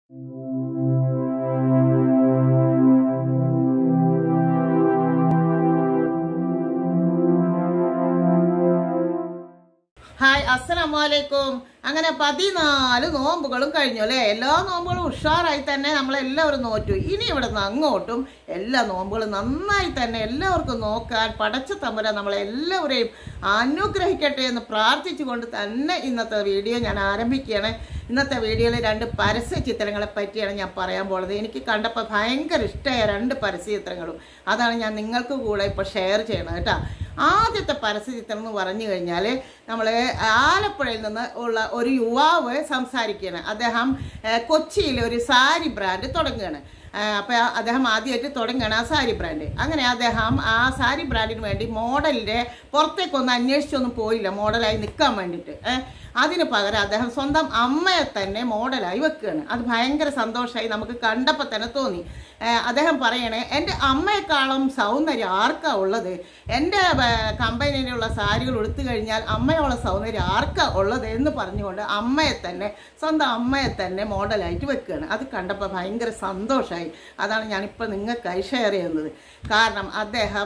hi അസ്സലാമലൈക്കും അങ്ങനെ പതിനാല് നോമ്പുകളും കഴിഞ്ഞു അല്ലേ എല്ലാ നോമ്പുകളും ഉഷാറായി തന്നെ നമ്മളെല്ലാവരും നോറ്റു ഇനി ഇവിടെ നിന്ന് അങ്ങോട്ടും എല്ലാ നോമ്പുകളും നന്നായി തന്നെ എല്ലാവർക്കും നോക്കാൻ പടച്ച തമ്പുരാൻ നമ്മളെല്ലാവരെയും അനുഗ്രഹിക്കട്ടെ എന്ന് പ്രാർത്ഥിച്ചുകൊണ്ട് തന്നെ ഇന്നത്തെ വീഡിയോ ഞാൻ ആരംഭിക്കുകയാണ് ഇന്നത്തെ വീഡിയോയിൽ രണ്ട് പരസ്യ ചിത്രങ്ങളെ പറ്റിയാണ് ഞാൻ പറയാൻ പോകുന്നത് എനിക്ക് കണ്ടപ്പോൾ ഭയങ്കര ഇഷ്ടമായ രണ്ട് പരസ്യ ചിത്രങ്ങളും അതാണ് ഞാൻ നിങ്ങൾക്ക് കൂടെ ഇപ്പോൾ ഷെയർ ചെയ്യണത് കേട്ടോ ആദ്യത്തെ പരസ്യ ചിത്രം എന്ന് പറഞ്ഞു കഴിഞ്ഞാൽ നമ്മൾ ആലപ്പുഴയിൽ നിന്ന് ഉള്ള ഒരു യുവാവ് സംസാരിക്കുകയാണ് അദ്ദേഹം ഏഹ്, കൊച്ചിയിൽ ഒരു സാരി ബ്രാൻഡ് തുടങ്ങുകയാണ് അപ്പോൾ അദ്ദേഹം ആദ്യമായിട്ട് തുടങ്ങുകയാണ് ആ സാരി ബ്രാൻഡ് അങ്ങനെ അദ്ദേഹം ആ സാരി ബ്രാൻഡിന് വേണ്ടി മോഡലിൻ്റെ പുറത്തേക്കൊന്നും അന്വേഷിച്ചൊന്നും പോയില്ല മോഡലായി നിൽക്കാൻ വേണ്ടിയിട്ട് ഏഹ്, അതിന് പകരം അദ്ദേഹം സ്വന്തം അമ്മയെ തന്നെ മോഡലായി വെക്കുകയാണ് അത് ഭയങ്കര സന്തോഷമായി നമുക്ക് കണ്ടപ്പോൾ തന്നെ തോന്നി ഏഹ്, അദ്ദേഹം പറയണേ എൻ്റെ അമ്മയെക്കാളും സൗന്ദര്യം ആർക്കാ ഉള്ളത് എൻ്റെ കമ്പനിയിലുള്ള സാരികൾ എടുത്തു കഴിഞ്ഞാൽ അമ്മയോളം സൗന്ദര്യം ആർക്കാ ഉള്ളത് എന്ന് പറഞ്ഞുകൊണ്ട് അമ്മയെ തന്നെ സ്വന്തം അമ്മയെ തന്നെ മോഡലായിട്ട് വെക്കുകയാണ് അത് കണ്ടപ്പോൾ ഭയങ്കര സന്തോഷമായി അതാണ് ഞാനിപ്പോൾ നിങ്ങൾക്കായി ഷെയർ ചെയ്യുന്നത് കാരണം അദ്ദേഹം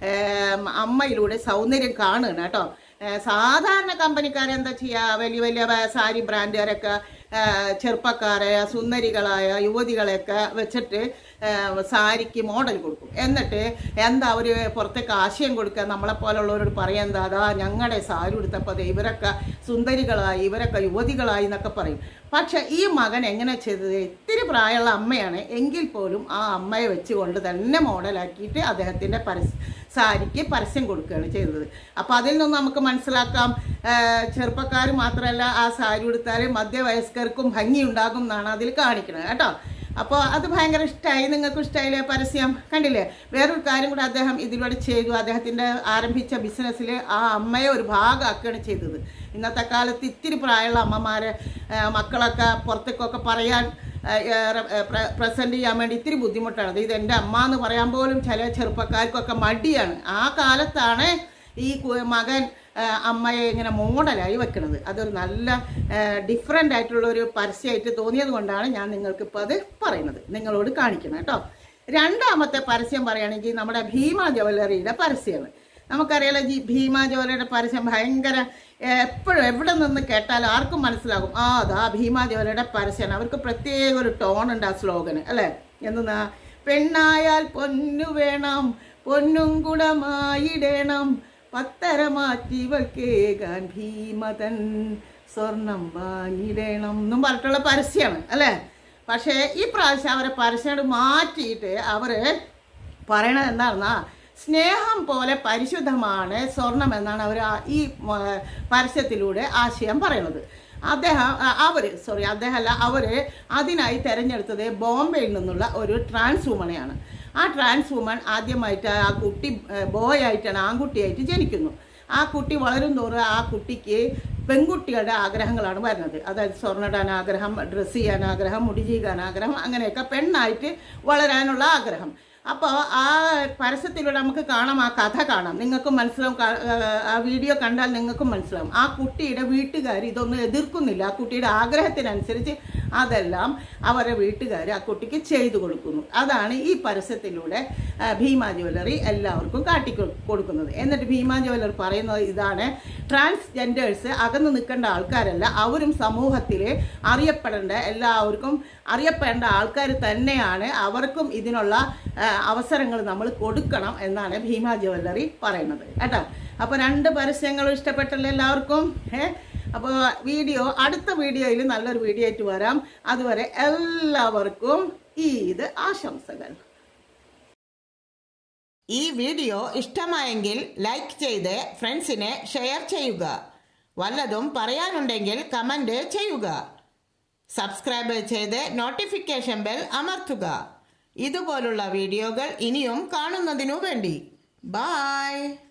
ഏം, അമ്മയിലൂടെ സൗന്ദര്യം കാണുകയാണ് കേട്ടോ ഏഹ് സാധാരണ കമ്പനിക്കാരെ എന്താ ചെയ്യുക വലിയ വലിയ ബ- സാരി ബ്രാൻഡുകാരൊക്കെ ഏഹ് ചെറുപ്പക്കാരെ സുന്ദരികളായ യുവതികളെയൊക്കെ വെച്ചിട്ട് ഏഹ് സാരിക്ക് മോഡൽ കൊടുക്കും എന്നിട്ട് എന്താ അവർ പുറത്തേക്ക് ആശയം കൊടുക്കുക നമ്മളെ പോലുള്ളവരോട് പറയാൻ എന്താ അതാ ഞങ്ങളുടെ സാരി ഉടുത്തപ്പോൾ ദേ ഇവരൊക്കെ സുന്ദരികളായി ഇവരൊക്കെ യുവതികളായി എന്നൊക്കെ പറയും പക്ഷെ ഈ മകൻ എങ്ങനെ ചെയ്തത് ഇത്തിരി പ്രായമുള്ള അമ്മയാണ് എങ്കിൽ പോലും ആ അമ്മയെ വെച്ചുകൊണ്ട് തന്നെ മോഡലാക്കിയിട്ട് അദ്ദേഹത്തിൻ്റെ പരസ്യ സാരിക്ക് പരസ്യം കൊടുക്കുകയാണ് ചെയ്തത് അപ്പോൾ അതിൽ നിന്ന് നമുക്ക് മനസ്സിലാക്കാം ചെറുപ്പക്കാർ മാത്രമല്ല ആ സാരി ഉടുത്താൽ മധ്യവയസ്കർക്കും ഭംഗി ഉണ്ടാകും എന്നാണ് അതിൽ കാണിക്കുന്നത് കേട്ടോ അപ്പോൾ അത് ഭയങ്കര ഇഷ്ടമായി നിങ്ങൾക്ക് ഇഷ്ടമായില്ലേ പരസ്യം കണ്ടില്ലേ വേറൊരു കാര്യം കൂടെ അദ്ദേഹം ഇതിലൂടെ ചെയ്തു അദ്ദേഹത്തിൻ്റെ ആരംഭിച്ച ബിസിനസ്സിൽ ആ അമ്മയെ ഒരു ഭാഗമാക്കുകയാണ് ചെയ്തത് ഇന്നത്തെ കാലത്ത് ഇത്തിരി പ്രായമുള്ള അമ്മമാരെ ആ, മക്കളൊക്കെ പുറത്തേക്കൊക്കെ പറയാൻ പ്രസൻറ്റ് ചെയ്യാൻ വേണ്ടി ഇത്തിരി ബുദ്ധിമുട്ടാണ് ഇത് എൻ്റെ അമ്മ എന്ന് പറയാൻ പോലും ചില ചെറുപ്പക്കാർക്കൊക്കെ മടിയാണ് ആ കാലത്താണ് ഈ കു- മകൻ ആ, അമ്മയെ ഇങ്ങനെ മോഡലായി വെക്കുന്നത് അതൊരു നല്ല ഡിഫറെൻ്റ് ആയിട്ടുള്ള ഒരു പരസ്യമായിട്ട് തോന്നിയത് കൊണ്ടാണ് ഞാൻ നിങ്ങൾക്കിപ്പോൾ അത് പറയുന്നത് നിങ്ങളോട് കാണിക്കുന്നത് കേട്ടോ രണ്ടാമത്തെ പരസ്യം പറയുകയാണെങ്കിൽ നമ്മുടെ ഭീമ ജ്വല്ലറിയുടെ പരസ്യമാണ് നമുക്കറിയാലോ ജി ഭീമ ജ്വല്ലറിയുടെ പരസ്യം ഭയങ്കര എപ്പോഴും എവിടെ നിന്ന് കേട്ടാലും ആർക്കും മനസ്സിലാകും ആ അതാ ഭീമ ജ്വല്ലറിയുടെ പരസ്യമാണ് അവർക്ക് പ്രത്യേക ഒരു ടോൺ ഉണ്ട് ആ സ്ലോഗന് അല്ലേ എന്തെന്നാ പെണ്ണായാൽ പൊന്നു വേണം പൊന്നും കുടമായിടണം പത്തര മാറ്റിവൾക്കേകാൻ ഭീമതൻ സ്വർണം വാങ്ങിടണം എന്നും പറഞ്ഞിട്ടുള്ള പരസ്യമാണ് അല്ലേ പക്ഷേ ഈ പ്രാവശ്യം അവരെ പരസ്യം മാറ്റിയിട്ട് അവർ പറയണത് എന്താണെന്നാ സ്നേഹം പോലെ പരിശുദ്ധമാണ് സ്വർണം എന്നാണ് അവർ ഈ മ, പരസ്യത്തിലൂടെ ആശയം പറയുന്നത് അദ്ദേഹം അവർ സോറി അദ്ദേഹം അല്ല അവർ അതിനായി തിരഞ്ഞെടുത്തത് ബോംബെയിൽ നിന്നുള്ള ഒരു ട്രാൻസ് വുമണെയാണ് ആ ട്രാൻസ് വുമൺ ആദ്യമായിട്ട് ആ കുട്ടി ബോയ് ആയിട്ടാണ് ആൺകുട്ടിയായിട്ട് ജനിക്കുന്നു ആ കുട്ടി വളരും തോറും ആ കുട്ടിക്ക് പെൺകുട്ടികളുടെ ആഗ്രഹങ്ങളാണ് വരുന്നത് അതായത് സ്വർണ്ണിടാൻ ആഗ്രഹം ഡ്രസ്സ് ചെയ്യാൻ ആഗ്രഹം മുടി ചെയ്യാൻ ആഗ്രഹം അങ്ങനെയൊക്കെ പെണ്ണായിട്ട് വളരാനുള്ള ആഗ്രഹം അപ്പോൾ ആ പരസ്യത്തിലൂടെ നമുക്ക് കാണാം ആ കഥ കാണാം നിങ്ങൾക്കും മനസ്സിലാവും ക- ആ വീഡിയോ കണ്ടാൽ നിങ്ങൾക്കും മനസ്സിലാവും ആ കുട്ടിയുടെ വീട്ടുകാർ ഇതൊന്നും എതിർക്കുന്നില്ല ആ കുട്ടിയുടെ ആഗ്രഹത്തിനനുസരിച്ച് അതെല്ലാം അവരുടെ വീട്ടുകാർ ആ കുട്ടിക്ക് ചെയ്തു കൊടുക്കുന്നു അതാണ് ഈ പരസ്യത്തിലൂടെ ആ, ഭീമ ജ്വല്ലറി എല്ലാവർക്കും കാട്ടി കൊ- കൊടുക്കുന്നത് എന്നിട്ട് ഭീമ ജ്വല്ലറി പറയുന്നത് ഇതാണ് ട്രാൻസ്ജെൻഡേഴ്സ് അകന്നു നിൽക്കേണ്ട ആൾക്കാരല്ല അവരും സമൂഹത്തിൽ അറിയപ്പെടേണ്ട എല്ലാവർക്കും അറിയപ്പെടേണ്ട ആൾക്കാർ തന്നെയാണ് അവർക്കും ഇതിനുള്ള അവസരങ്ങൾ നമ്മൾ കൊടുക്കണം എന്നാണ് ഭീമ ജ്വല്ലറി പറയുന്നത് കേട്ടോ അപ്പോൾ രണ്ട് പരസ്യങ്ങളും ഇഷ്ടപ്പെട്ടല്ലോ എല്ലാവർക്കും ഏ അപ്പോൾ വീഡിയോ അടുത്ത വീഡിയോയിൽ നല്ലൊരു വീഡിയോ ആയിട്ട് വരാം അതുവരെ എല്ലാവർക്കും ഈദ് ആശംസകൾ ഈ വീഡിയോ ഇഷ്ടമായെങ്കിൽ ലൈക്ക് ചെയ്ത് ഫ്രണ്ട്സിനെ ഷെയർ ചെയ്യുക വല്ലതും പറയാനുണ്ടെങ്കിൽ കമൻറ്റ് ചെയ്യുക സബ്സ്ക്രൈബ് ചെയ്ത് നോട്ടിഫിക്കേഷൻ ബെൽ അമർത്തുക ഇതുപോലുള്ള വീഡിയോകൾ ഇനിയും കാണുന്നതിനു വേണ്ടി ബായ്